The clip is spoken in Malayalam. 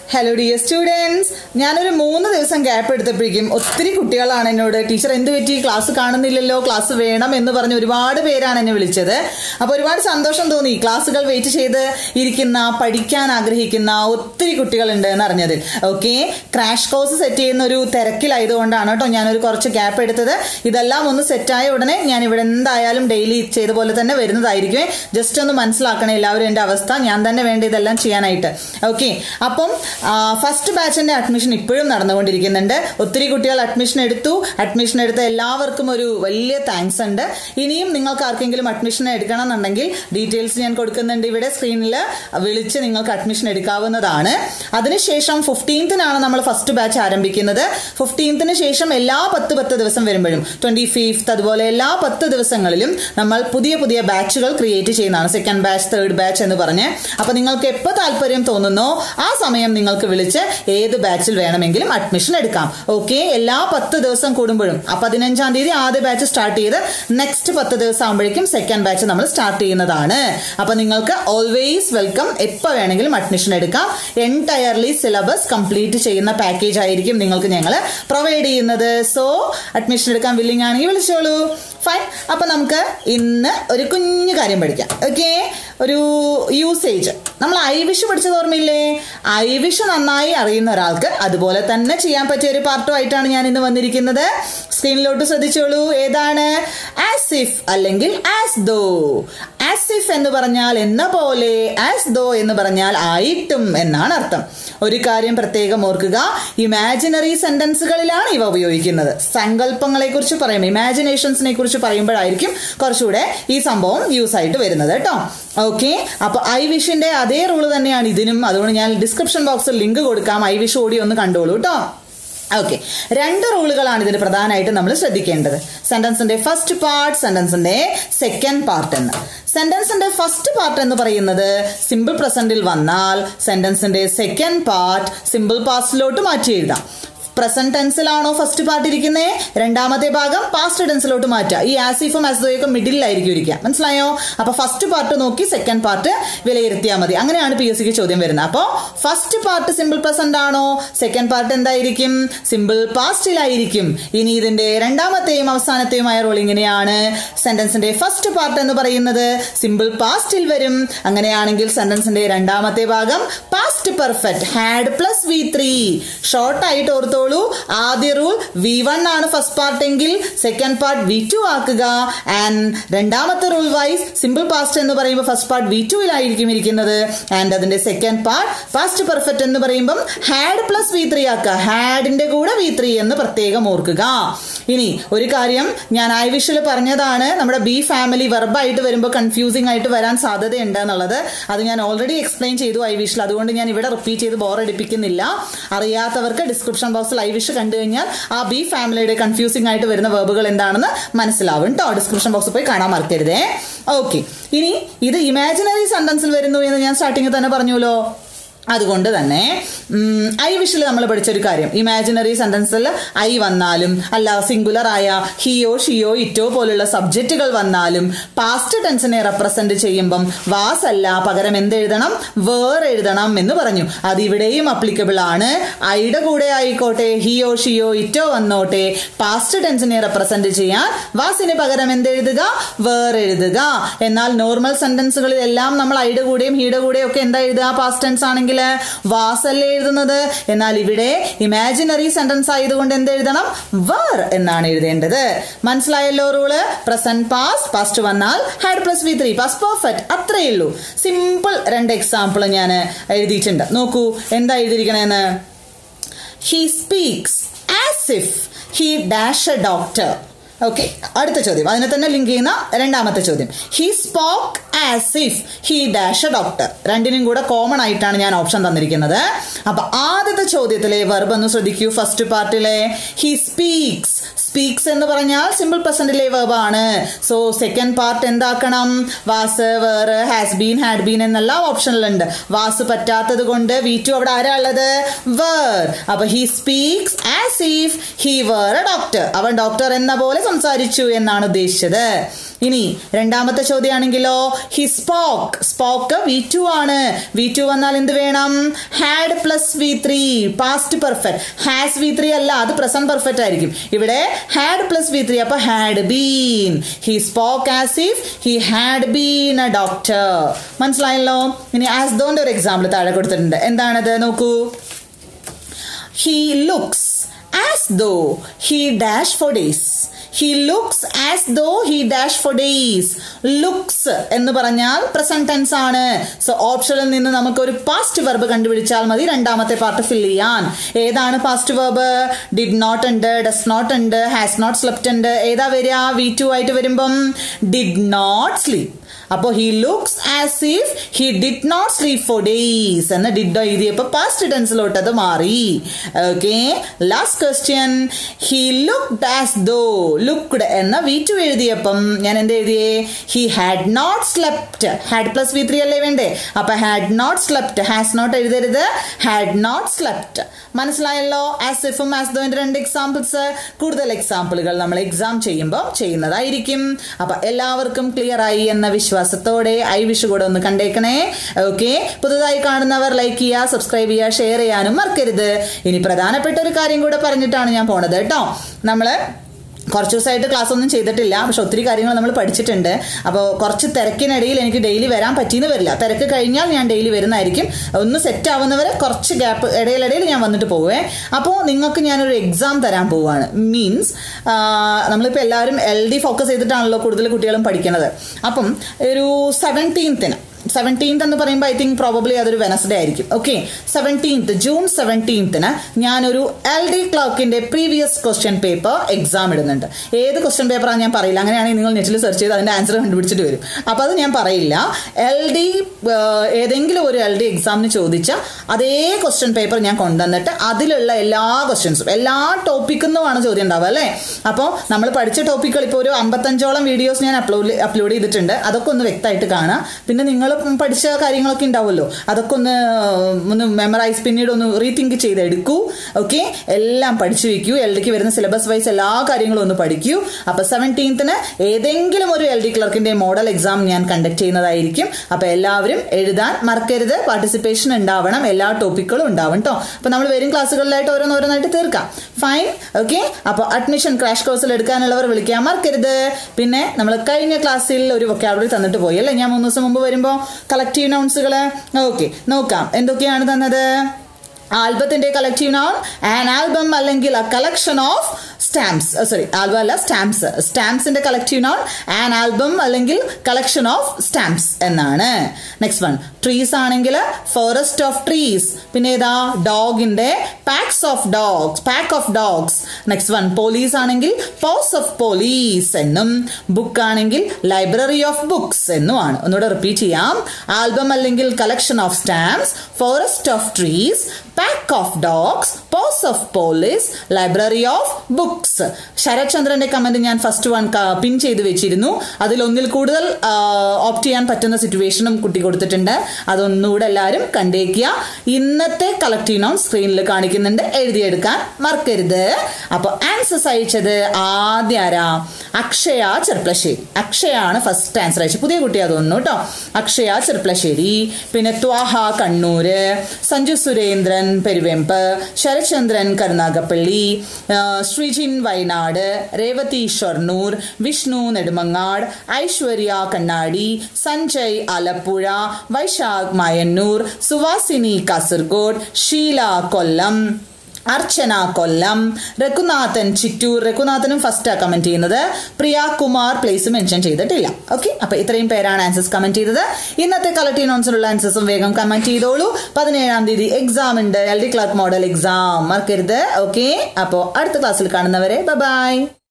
ഹലോ ഡിയർ സ്റ്റുഡൻസ് ഞാനൊരു മൂന്ന് ദിവസം ഗ്യാപ്പ് എടുത്തപ്പോഴേക്കും ഒത്തിരി കുട്ടികളാണ് എന്നോട് ടീച്ചർ എന്ത് പറ്റി ക്ലാസ് കാണുന്നില്ലല്ലോ ക്ലാസ് വേണം എന്ന് പറഞ്ഞ് ഒരുപാട് പേരാണ് എന്നെ വിളിച്ചത് അപ്പോൾ ഒരുപാട് സന്തോഷം തോന്നി ക്ലാസ്സുകൾ വെയിറ്റ് ചെയ്ത് ഇരിക്കുന്ന പഠിക്കാൻ ആഗ്രഹിക്കുന്ന ഒത്തിരി കുട്ടികളുണ്ട് എന്ന് അറിഞ്ഞതിൽ ഓക്കെ ക്രാഷ് കോഴ്സ് സെറ്റ് ചെയ്യുന്ന ഒരു തിരക്കിലായതുകൊണ്ടാണ് കേട്ടോ ഞാനൊരു കുറച്ച് ഗ്യാപ്പ് എടുത്തത് ഇതെല്ലാം ഒന്ന് സെറ്റായ ഉടനെ ഞാൻ ഇവിടെ എന്തായാലും ഡെയിലി ചെയ്ത പോലെ തന്നെ വരുന്നതായിരിക്കും ജസ്റ്റ് ഒന്ന് മനസ്സിലാക്കണേ എല്ലാവരും എൻ്റെ അവസ്ഥ ഞാൻ തന്നെ വേണ്ട ഇതെല്ലാം ചെയ്യാനായിട്ട് ഓക്കെ അപ്പം ഫസ്റ്റ് ബാച്ചിന്റെ അഡ്മിഷൻ ഇപ്പോഴും നടന്നുകൊണ്ടിരിക്കുന്നുണ്ട് ഒത്തിരി കുട്ടികൾ അഡ്മിഷൻ എടുത്തു അഡ്മിഷൻ എടുത്ത എല്ലാവർക്കും ഒരു വലിയ താങ്ക്സ് ഉണ്ട് ഇനിയും നിങ്ങൾക്ക് ആർക്കെങ്കിലും അഡ്മിഷൻ എടുക്കണം എന്നുണ്ടെങ്കിൽ ഡീറ്റെയിൽസ് ഞാൻ കൊടുക്കുന്നുണ്ട് ഇവിടെ സ്ക്രീനിൽ വിളിച്ച് നിങ്ങൾക്ക് അഡ്മിഷൻ എടുക്കാവുന്നതാണ് അതിനുശേഷം ഫിഫ്റ്റീൻത്തിനാണ് നമ്മൾ ഫസ്റ്റ് ബാച്ച് ആരംഭിക്കുന്നത് ഫിഫ്റ്റീൻത്തിന് ശേഷം എല്ലാ പത്ത് പത്ത് ദിവസം വരുമ്പോഴും ട്വന്റി ഫിഫ്ത്ത് അതുപോലെ എല്ലാ പത്ത് ദിവസങ്ങളിലും നമ്മൾ പുതിയ പുതിയ ബാച്ചുകൾ ക്രിയേറ്റ് ചെയ്യുന്നതാണ് സെക്കൻഡ് ബാച്ച് തേർഡ് ബാച്ച് എന്ന് പറഞ്ഞ് അപ്പൊ നിങ്ങൾക്ക് എപ്പോൾ താല്പര്യം തോന്നുന്നോ ആ സമയം നിങ്ങൾക്ക് വിളിച്ച് ഏത് ബാച്ചിൽ വേണമെങ്കിലും അഡ്മിഷൻ എടുക്കാം ഓക്കെ എല്ലാ പത്ത് ദിവസം കൂടുമ്പോഴും ആ പതിനഞ്ചാം തീയതി ആദ്യ ബാച്ച് സ്റ്റാർട്ട് ചെയ്ത് നെക്സ്റ്റ് പത്ത് ദിവസം ആകുമ്പോഴേക്കും സെക്കൻഡ് ബാച്ച് നമ്മൾ സ്റ്റാർട്ട് ചെയ്യുന്നതാണ് അപ്പൊ നിങ്ങൾക്ക് ഓൾവേസ് വെൽക്കം എപ്പോൾ വേണമെങ്കിലും അഡ്മിഷൻ എടുക്കാം എൻടയർലി സിലബസ് കംപ്ലീറ്റ് ചെയ്യുന്ന പാക്കേജ് ആയിരിക്കും നിങ്ങൾക്ക് ഞങ്ങൾ പ്രൊവൈഡ് ചെയ്യുന്നത് സോ അഡ്മിഷൻ എടുക്കാൻ വില്ലിംഗ് ആണെങ്കിൽ വിളിച്ചോളൂ ഫൈൻ അപ്പൊ നമുക്ക് ഇന്ന് ഒരു കുഞ്ഞു കാര്യം പഠിക്കാം ഓക്കെ ഒരു യൂസേജ് നമ്മൾ ഐ വിഷ് പഠിച്ചത് ഓർമ്മയില്ലേ ഐ വിഷ് നന്നായി അറിയുന്ന ഒരാൾക്ക് അതുപോലെ തന്നെ ചെയ്യാൻ പറ്റിയ ഒരു പാർട്ടുമായിട്ടാണ് ഞാൻ ഇന്ന് വന്നിരിക്കുന്നത് സ്ക്രീനിലോട്ട് ശ്രദ്ധിച്ചോളൂ ഏതാണ് ആസിഫ് അല്ലെങ്കിൽ ആസ് ദോ ആസിഫ് എന്ന് പറഞ്ഞാൽ എന്ന പോലെ ആസ് ദോ എന്ന് പറഞ്ഞാൽ ആയിട്ടും എന്നാണ് അർത്ഥം ഒരു കാര്യം പ്രത്യേകം ഓർക്കുക ഇമാജിനറി സെന്റൻസുകളിലാണ് ഇവ ഉപയോഗിക്കുന്നത് സങ്കല്പങ്ങളെ കുറിച്ച് പറയും ഇമാജിനേഷൻസിനെ കുറിച്ച് പറയുമ്പോഴായിരിക്കും കുറച്ചുകൂടെ ഈ സംഭവം യൂസ് ആയിട്ട് വരുന്നത് കേട്ടോ ഓക്കെ അപ്പൊ ഐ വിഷിന്റെ അതേ റൂള് തന്നെയാണ് ഇതിനും അതുകൊണ്ട് ഞാൻ ഡിസ്ക്രിപ്ഷൻ ബോക്സിൽ ലിങ്ക് കൊടുക്കാം ഐ വിഷ് ഓടി ഒന്ന് കണ്ടോളൂ കേട്ടോ ഓക്കെ രണ്ട് റൂളുകളാണ് ഇതിന് പ്രധാനമായിട്ട് നമ്മൾ ശ്രദ്ധിക്കേണ്ടത് സെന്റൻസിന്റെ ഫസ്റ്റ് പാർട്ട് സെന്റൻസിന്റെ സെക്കൻഡ് പാർട്ട് എന്ന് സെന്റൻസിന്റെ ഫസ്റ്റ് പാർട്ട് എന്ന് പറയുന്നത് സിമ്പിൾ പ്രസന്റിൽ വന്നാൽ സെന്റൻസിന്റെ സെക്കൻഡ് പാർട്ട് സിമ്പിൾ പാസ്റ്റിലോട്ട് മാറ്റി എഴുതാം പ്രസന്റ് ടെൻസിലാണോ ഫസ്റ്റ് പാർട്ട് ഇരിക്കുന്നത് രണ്ടാമത്തെ ഭാഗം പാസ്റ്റ് ടെൻസിലോട്ട് മാറ്റുക ഈ ആസിഫും അസ്ദോയൊക്കെ മിഡിലായിരിക്കും ഇരിക്കുക മനസ്സിലായോ അപ്പൊ ഫസ്റ്റ് പാർട്ട് നോക്കി സെക്കൻഡ് പാർട്ട് വിലയിരുത്തിയാൽ മതി അങ്ങനെയാണ് പി എസ് സിക്ക് ചോദ്യം വരുന്നത് അപ്പോൾ ഫസ്റ്റ് പാർട്ട് സിമ്പിൾ പ്രസന്റ് ആണോ സെക്കൻഡ് പാർട്ട് എന്തായിരിക്കും സിമ്പിൾ പാസ്റ്റിലായിരിക്കും ഇനി ഇതിന്റെ രണ്ടാമത്തെയും അവസാനത്തെയുമായ റോൾ ഇങ്ങനെയാണ് സെന്റൻസിന്റെ ഫസ്റ്റ് പാർട്ട് എന്ന് പറയുന്നത് സിമ്പിൾ പാസ്റ്റിൽ വരും അങ്ങനെയാണെങ്കിൽ സെന്റൻസിന്റെ രണ്ടാമത്തെ ഭാഗം past perfect had plus V three short ആയിട്ട് ഓർത്തോളൂ ആദ്യ റൂൾ വി വൺ ആണ് ഫസ്റ്റ് പാർട്ട് എങ്കിൽ സെക്കൻഡ് പാർട്ട് വി ടു ആക്കുക ആൻഡ് രണ്ടാമത്തെ റൂൾ വൈസ് സിമ്പിൾ പാസ്റ്റ് എന്ന് പറയുമ്പോൾ ഫസ്റ്റ് പാർട്ട് വി ടുവിലായിരിക്കും ഇരിക്കുന്നത് ആൻഡ് അതിന്റെ സെക്കൻഡ് പാർട്ട് പാസ്റ്റ് പെർഫെക്റ്റ് എന്ന് പറയുമ്പം ഹാഡ് പ്ലസ് വി ത്രീ ആക്കുക ഹാഡിന്റെ കൂടെ വി ത്രീ എന്ന് പ്രത്യേകം ഓർക്കുക ഇനി ഒരു കാര്യം ഞാൻ ഐ വിഷിൽ പറഞ്ഞതാണ് നമ്മുടെ ബി ഫാമിലി വെർബായിട്ട് വരുമ്പോൾ കൺഫ്യൂസിംഗ് ആയിട്ട് വരാൻ സാധ്യതയുണ്ട് എന്നുള്ളത് അത് ഞാൻ ഓൾറെഡി എക്സ്പ്ലെയിൻ ചെയ്തു ഐ വിഷിൽ അതുകൊണ്ട് ഞാൻ ഇവിടെ റിപ്പീറ്റ് ചെയ്ത് ബോറടിപ്പിക്കുന്നില്ല അറിയാത്തവർക്ക് ഡിസ്ക്രിപ്ഷൻ ബോക്സിൽ ഐ വിഷ് കണ്ടു കഴിഞ്ഞാൽ ആ ബി ഫാമിലിയുടെ കൺഫ്യൂസിംഗ് ആയിട്ട് വരുന്ന വെർബുകൾ എന്താണെന്ന് മനസ്സിലാവും കേട്ടോ ഡിസ്ക്രിപ്ഷൻ ബോക്സിൽ പോയി കാണാൻ മറക്കരുതേ ഓക്കെ ഇനി ഇത് ഇമാജിനറി സെന്റൻസിൽ വരുന്നു എന്ന് ഞാൻ സ്റ്റാർട്ടിങ്ങിൽ തന്നെ പറഞ്ഞുല്ലോ അതുകൊണ്ട് തന്നെ ഐ വിഷിൽ നമ്മൾ പഠിച്ചൊരു കാര്യം ഇമാജിനറി സെന്റൻസിൽ ഐ വന്നാലും അല്ല സിംഗുലർ ആയ ഹിയോ ഷിയോ ഇറ്റോ പോലുള്ള സബ്ജക്റ്റുകൾ വന്നാലും പാസ്റ്റ് ടെൻസിനെ റെപ്രസെന്റ് ചെയ്യുമ്പം വാസ് അല്ല പകരം എന്ത് എഴുതണം വേർ എഴുതണം എന്ന് പറഞ്ഞു അത് ഇവിടെയും അപ്ലിക്കബിൾ ആണ് ഐയുടെ കൂടെ ആയിക്കോട്ടെ ഹിയോ ഷിയോ ഇറ്റോ വന്നോട്ടെ പാസ്റ്റ് ടെൻസിനെ റെപ്രസെന്റ് ചെയ്യാൻ വാസിന് പകരം എന്ത് എഴുതുക വേർ എഴുതുക എന്നാൽ നോർമൽ സെന്റൻസുകളിൽ എല്ലാം നമ്മൾ ഐയുടെ കൂടെയും ഹീയുടെ കൂടെയും ഒക്കെ എന്താ എഴുതുക പാസ്റ്റ് ടെൻസ് ആണെങ്കിൽ വാസല്ലേ എഴുതുന്നത് എന്നാൽ ഇവിടെ ഇമാജിനറി സെന്റൻസ് ആയതുകൊണ്ട് എന്ത് എഴുതണം വർ എന്നാണ് എഴുതേണ്ടത് മനസ്സിലായല്ലോ റൂള് പ്രസന്റ് പാസ്റ്റ് പാസ്റ്റ് വന്നാൽ had plus V three past perfect അത്രയേ ഉള്ളൂ സിമ്പിൾ രണ്ട് എക്സാമ്പിൾ ഞാൻ എഴുതിയിട്ടുണ്ട് നോക്കൂ എന്താ എഴുതിയിരിക്കണേന്ന് he speaks as if he dash a doctor okay അടുത്ത ചോദ്യം അതിനെ തന്നെ ലിങ്ക് ചെയ്യുന്ന രണ്ടാമത്തെ ചോദ്യം he spoke as if he dash a doctor രണ്ടിനും കൂടെ കോമൺ ആയിട്ടാണ് ഞാൻ ഓപ്ഷൻ തന്നിരിക്കുന്നത് അപ്പൊ ആദ്യത്തെ ചോദ്യത്തിലെ വെർബ് ഒന്ന് ശ്രദ്ധിക്കൂ ഫസ്റ്റ് പാർട്ടിലെ ഹി സ്പീക്സ് സ്പീക്സ് എന്ന് പറഞ്ഞാൽ സിമ്പിൾ പ്രസന്റിലെ വെർബ് ആണ് സോ സെക്കൻഡ് പാർട്ട് എന്താക്കണം വാസ് വേറെ ഹാസ് ബീൻ ഹാഡ് ബീൻ എന്നെല്ലാം ഓപ്ഷനിലുണ്ട് വാസ് പറ്റാത്തത് കൊണ്ട് വി ടു അവിടെ ആരാ ഉള്ളത് വേർ അപ്പൊ he speaks as if he were a doctor അവൻ ഡോക്ടർ എന്ന പോലെ സംസാരിച്ചു എന്നാണ് ഉദ്ദേശിച്ചത് ഇനി രണ്ടാമത്തെ ചോദ്യമാണെങ്കിലോ he spoke spoke V two ആണ് വി ടു വന്നാൽ എന്ത് വേണം had plus V three past perfect has V three അല്ല അത് പ്രസന്റ് പെർഫെക്റ്റ് ആയിരിക്കും ഇവിടെ ഹാഡ് പ്ലസ് വി ത്രീ അപ്പൊ had been he spoke as if he had been a doctor മനസ്സിലായല്ലോ ഇനി ആസ് ദോന്റെ ഒരു എക്സാമ്പിൾ താഴെ കൊടുത്തിട്ടുണ്ട് എന്താണത് നോക്കൂ he looks as though he dash for days he looks as though he dash for days looks എന്ന് പറഞ്ഞാൽ പ്രസന്റ് ടെൻസ് ആണ് സോ ഓപ്ഷനിൽ നിന്ന് നമുക്ക് ഒരു പാസ്റ്റ് വെർബ് കണ്ടുപിടിച്ചാൽ മതി രണ്ടാമത്തെ പാർട്ട് ഫിൽ ചെയ്യാൻ ഏതാണ് പാസ്റ്റ് വെർബ് ഡിഡ് നോട്ട് ഉണ്ട് ഡസ് നോട്ട് ഉണ്ട് ഹാസ് നോട്ട് സ്ലെപ്റ്റ് ഉണ്ട് ഏതാ വരിക വി ടു ആയിട്ട് വരുമ്പം ഡിഡ് നോട്ട് സ്ലീപ് അപ്പോൾ he looks as if he did not sleep for days എന്ന് ഡിഡ് എഴുതിയപ്പോൾ പാസ്റ്റ് ടെൻസിലോട്ട് അത് മാറി okay last question he looked as though looked എന്ന വി ടു എഴുതിയപ്പം ഞാൻ എന്ത് എഴുതിയേ he had not slept had plus V three അല്ലേ വേണ്ടേ അപ്പൊ had not slept has not എഴുതരുത് ഹാഡ് നോട്ട് സ്ലെപ്റ്റ് മനസ്സിലായല്ലോ ആസ് ഇഫും ആസ് ദോന്റെ രണ്ട് എക്സാമ്പിൾസ് കൂടുതൽ എക്സാമ്പിളുകൾ നമ്മൾ എക്സാം ചെയ്യുമ്പോൾ ചെയ്യുന്നതായിരിക്കും അപ്പൊ എല്ലാവർക്കും ക്ലിയർ ആയി എന്ന വിശ്വാസത്തോടെ ഐ വിഷ് കൂടെ ഒന്ന് കണ്ടേക്കണേ ഓക്കെ പുതുതായി കാണുന്നവർ ലൈക്ക് ചെയ്യുക സബ്സ്ക്രൈബ് ചെയ്യുക ഷെയർ ചെയ്യാനും മറക്കരുത് ഇനി പ്രധാനപ്പെട്ട ഒരു കാര്യം കൂടെ പറഞ്ഞിട്ടാണ് ഞാൻ പോണത് കേട്ടോ നമ്മള് കുറച്ച് ദിവസമായിട്ട് ക്ലാസ് ഒന്നും ചെയ്തിട്ടില്ല പക്ഷെ ഒത്തിരി കാര്യങ്ങൾ നമ്മൾ പഠിച്ചിട്ടുണ്ട് അപ്പോൾ കുറച്ച് തിരക്കിനിടയിൽ എനിക്ക് ഡെയിലി വരാൻ പറ്റിയെന്ന് വരില്ല തിരക്ക് കഴിഞ്ഞാൽ ഞാൻ ഡെയിലി വരുന്നതായിരിക്കും ഒന്ന് സെറ്റ് ആവുന്നവരെ കുറച്ച് ഗ്യാപ്പ് ഇടയിലിടയിൽ ഞാൻ വന്നിട്ട് പോവേ അപ്പോൾ നിങ്ങൾക്ക് ഞാനൊരു എക്സാം തരാൻ പോവുകയാണ് മീൻസ് നമ്മളിപ്പോൾ എല്ലാവരും എൽ ഡി ഫോക്കസ് ചെയ്തിട്ടാണല്ലോ കൂടുതൽ കുട്ടികളും പഠിക്കുന്നത് അപ്പം ഒരു സെവൻറ്റീൻത്തിന് സെവൻറ്റീൻത്ത് എന്ന് പറയുമ്പോൾ ഐ തിങ്ക് പ്രോബബ്ലി അതൊരു വെനസ്ഡേ ആയിരിക്കും ഓക്കെ സെവൻറ്റീൻത്ത് ജൂൺ സെവൻറ്റീൻത്തിന് ഞാനൊരു എൽ ഡി ക്ലർക്കിന്റെ പ്രീവിയസ് ക്വസ്റ്റ്യൻ പേപ്പർ എക്സാം ഇടുന്നുണ്ട് ഏത് ക്വസ്റ്റ്യൻ പേപ്പറാണ് ഞാൻ പറയില്ല അങ്ങനെയാണെങ്കിൽ നിങ്ങൾ നെറ്റിൽ സെർച്ച് ചെയ്ത് അതിന്റെ ആൻസർ കണ്ടുപിടിച്ചിട്ട് വരും അപ്പോൾ അത് ഞാൻ പറയില്ല എൽ ഡി ഏതെങ്കിലും ഒരു എൽ ഡി എക്സാമിന് ചോദിച്ച അതേ ക്വസ്റ്റ്യൻ പേപ്പർ ഞാൻ കൊണ്ടുവന്നിട്ട് അതിലുള്ള എല്ലാ ക്വസ്റ്റ്യൻസും എല്ലാ ടോപ്പിക്കിൽ നിന്നുമാണ് ചോദ്യം ഉണ്ടാവുക അല്ലേ അപ്പോൾ നമ്മൾ പഠിച്ച ടോപ്പിക്കുകൾ ഇപ്പോൾ ഒരു അമ്പത്തഞ്ചോളം വീഡിയോസ് ഞാൻ അപ്ലോഡ് അപ്ലോഡ് ചെയ്തിട്ടുണ്ട് അതൊക്കെ ഒന്ന് വ്യക്തമായിട്ട് കാണാം പിന്നെ നിങ്ങൾ പഠിച്ച കാര്യങ്ങളൊക്കെ ഉണ്ടാവുമല്ലോ അതൊക്കെ ഒന്ന് ഒന്ന് മെമ്മറൈസ് പിന്നീട് ഒന്ന് റീതിങ്ക് ചെയ്തെടുക്കൂ ഓക്കെ എല്ലാം പഠിച്ചു വെക്കൂ എൽ ഡിക്ക് വരുന്ന സിലബസ് വൈസ് എല്ലാ കാര്യങ്ങളും ഒന്ന് പഠിക്കൂ അപ്പൊ സെവൻറ്റീൻത്തിന് ഏതെങ്കിലും ഒരു എൽ ഡി ക്ലർക്കിന്റെ മോഡൽ എക്സാം ഞാൻ കണ്ടക്ട് ചെയ്യുന്നതായിരിക്കും അപ്പൊ എല്ലാവരും എഴുതാൻ മറക്കരുത് പാർട്ടിസിപ്പേഷൻ ഉണ്ടാവണം എല്ലാ ടോപ്പിക്കുകളും ഉണ്ടാവും കേട്ടോ അപ്പൊ നമ്മൾ വരും ക്ലാസ്സുകളിലായിട്ട് ഓരോന്നോരോന്നായിട്ട് തീർക്കാം ഫൈൻ ഓക്കെ അപ്പോൾ അഡ്മിഷൻ ക്രാഷ് കോഴ്സിൽ എടുക്കാനുള്ളവർ വിളിക്കാൻ മറക്കരുത് പിന്നെ നമ്മൾ കഴിഞ്ഞ ക്ലാസ്സിൽ ഒരു വൊക്കാബിലറി തന്നിട്ട് പോയി അല്ലേ ഞാൻ മൂന്ന് ദിവസം മുമ്പ് വരുമ്പോൾ കളക്റ്റീവ് നൗൺസുകൾ ഓക്കെ നോക്കാം എന്തൊക്കെയാണ് തന്നത് ആൽബത്തിന്റെ കളക്റ്റീവ് നൗൺ ആൻ ആൽബം അല്ലെങ്കിൽ a collection of stamps sorry album അല്ല സ്റ്റാമ്പ്സ് സ്റ്റാമ്പ്സിന്റെ കളക്റ്റീവ് നൗൺ ആൻ ആൽബം അല്ലെങ്കിൽ കളക്ഷൻ ഓഫ് സ്റ്റാമ്പ്സ് എന്നാണ് നെക്സ്റ്റ് വൺ ട്രീസ് ആണെങ്കിൽ ഫോറസ്റ്റ് ഓഫ് ട്രീസ് പിന്നെ ഏതാ ഡോഗിന്റെ packs of dogs pack of dogs next one police ആണെങ്കിൽ പോസ് ഓഫ് പോലീസ് എന്നും ബുക്ക് ആണെങ്കിൽ ലൈബ്രറി ഓഫ് ബുക്സ് എന്നുമാണ് ഒന്നുകൂടെ റിപ്പീറ്റ് ചെയ്യാം ആൽബം അല്ലെങ്കിൽ collection of stamps forest of trees pack of dogs posse of police library of books Sarath ചന്ദ്രന്റെ കമന്റ് ഞാൻ ഫസ്റ്റ് വൺ പിൻ ചെയ്ത് വെച്ചിരുന്നു അതിൽ ഒന്നിൽ കൂടുതൽ ഓപ്റ്റ് ചെയ്യാൻ പറ്റുന്ന സിറ്റുവേഷനും കുട്ടി കൊടുത്തിട്ടുണ്ട് അതൊന്നുകൂടെ എല്ലാവരും കണ്ടേക്കുക ഇന്നത്തെ കളക്റ്റീവ് നോൺ സ്ക്രീനിൽ കാണിക്കുന്നുണ്ട് എഴുതിയെടുക്കാൻ മറക്കരുത് അപ്പൊ ആൻസേഴ്സ് അയച്ചത് ആദ്യ ആരാ അക്ഷയ ചെർപ്പളശ്ശേരി അക്ഷയാണ് ഫസ്റ്റ് ആൻസർ അയച്ചത് പുതിയ കുട്ടിയാ തോന്നുന്നു കേട്ടോ അക്ഷയ ചെർപ്പളശ്ശേരി പിന്നെ ത്വാഹ കണ്ണൂര് സഞ്ജു സുരേന്ദ്രൻ പെരുവെമ്പ് ശരചന്ദ്രൻ കരുനാഗപ്പള്ളി ശ്രീജിൻ വയനാട് രേവതി ഷൊർണൂർ വിഷ്ണു നെടുമങ്ങാട് ഐശ്വര്യ കണ്ണാടി സഞ്ജയ് ആലപ്പുഴ വൈശാഖ് മായന്നൂർ സുവാസിനി കാസർഗോഡ് ഷീല കൊല്ലം അർച്ചന കൊല്ലം രഘുനാഥൻ ചിറ്റൂർ രഘുനാഥനും ഫസ്റ്റാ കമന്റ് ചെയ്യുന്നത് പ്രിയ കുമാർ പ്ലേസ് മെൻഷൻ ചെയ്തിട്ടില്ല ഓക്കെ അപ്പൊ ഇത്രയും പേരാണ് ആൻസേഴ്സ് കമന്റ് ചെയ്തത് ഇന്നത്തെ കളക്ടീവ് നോൺസിലുള്ള ആൻസേഴ്സും വേഗം കമന്റ് ചെയ്തോളൂ പതിനേഴാം തീയതി എക്സാം ഉണ്ട് L D clerk model exam മറക്കരുത് ഓക്കെ അപ്പോൾ അടുത്ത ക്ലാസ്സിൽ കാണുന്നവരെ ബൈ